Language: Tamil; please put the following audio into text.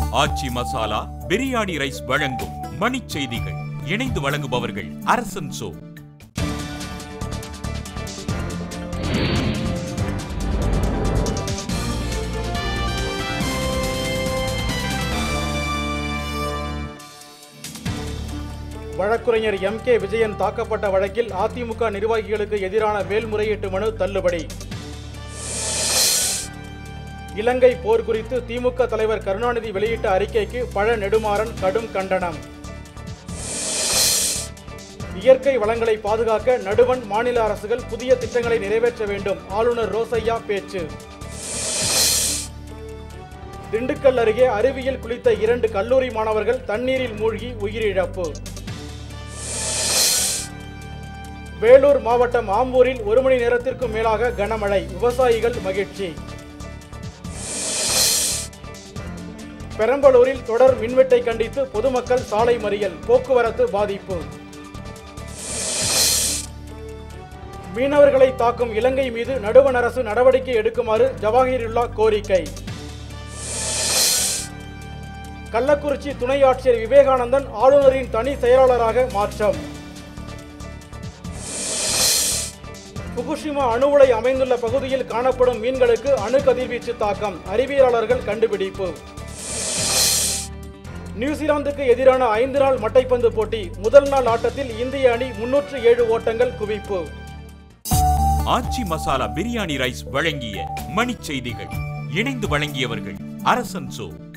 ஆச்சி மசாலா பிரியாணி ரைஸ் வழங்கும் மணிச் செய்திகள் இணைந்து வழங்குபவர்கள் அரசன் சோ வழக்குரைஞர் எம் கே விஜயன் தாக்கப்பட்ட வழக்கில் அதிமுக நிர்வாகிகளுக்கு எதிரான மேல்முறையீட்டு மனு தள்ளுபடி இலங்கை போர் குறித்து திமுக தலைவர் கருணாநிதி வெளியிட்ட அறிக்கைக்கு பழ நெடுமாறன் கடும் கண்டனம் இயற்கை வளங்களை பாதுகாக்க நடுவண் மாநில அரசுகள் புதிய திட்டங்களை நிறைவேற்ற வேண்டும் ஆளுநர் ரோசையா பேச்சு திண்டுக்கல் அருகே அருவியில் குளித்த இரண்டு கல்லூரி மாணவர்கள் தண்ணீரில் மூழ்கி உயிரிழப்பு வேலூர் மாவட்டம் ஆம்பூரில் ஒரு மணி நேரத்திற்கும் மேலாக கனமழை விவசாயிகள் மகிழ்ச்சி பெரம்பலூரில் தொடர் மின்வெட்டை கண்டித்து பொதுமக்கள் சாலை மறியல் போக்குவரத்து பாதிப்பு மீனவர்களை தாக்கும் இலங்கை மீது நடுவண் அரசு நடவடிக்கை எடுக்குமாறு ஜவாஹிருல்லா கோரிக்கை கள்ளக்குறிச்சி துணை ஆட்சியர் விவேகானந்தன் ஆளுநரின் தனி செயலாளராக மாற்றம் புகுஷிமா அணு உலை அமைந்துள்ள பகுதியில் காணப்படும் மீன்களுக்கு அணு கதிர்வீச்சு தாக்கம் அறிவியலாளர்கள் கண்டுபிடிப்பு நியூசிலாந்துக்கு எதிரான ஐந்து நாள் மட்டைப்பந்து போட்டி முதல் நாள் ஆட்டத்தில் இந்திய அணி முன்னூற்று ஏழு ஓட்டங்கள் குவிப்பு ஆச்சி மசாலா பிரியாணி ரைஸ் வழங்கிய மணிச் செய்திகள் இணைந்து வழங்கியவர்கள் அரசன் சோ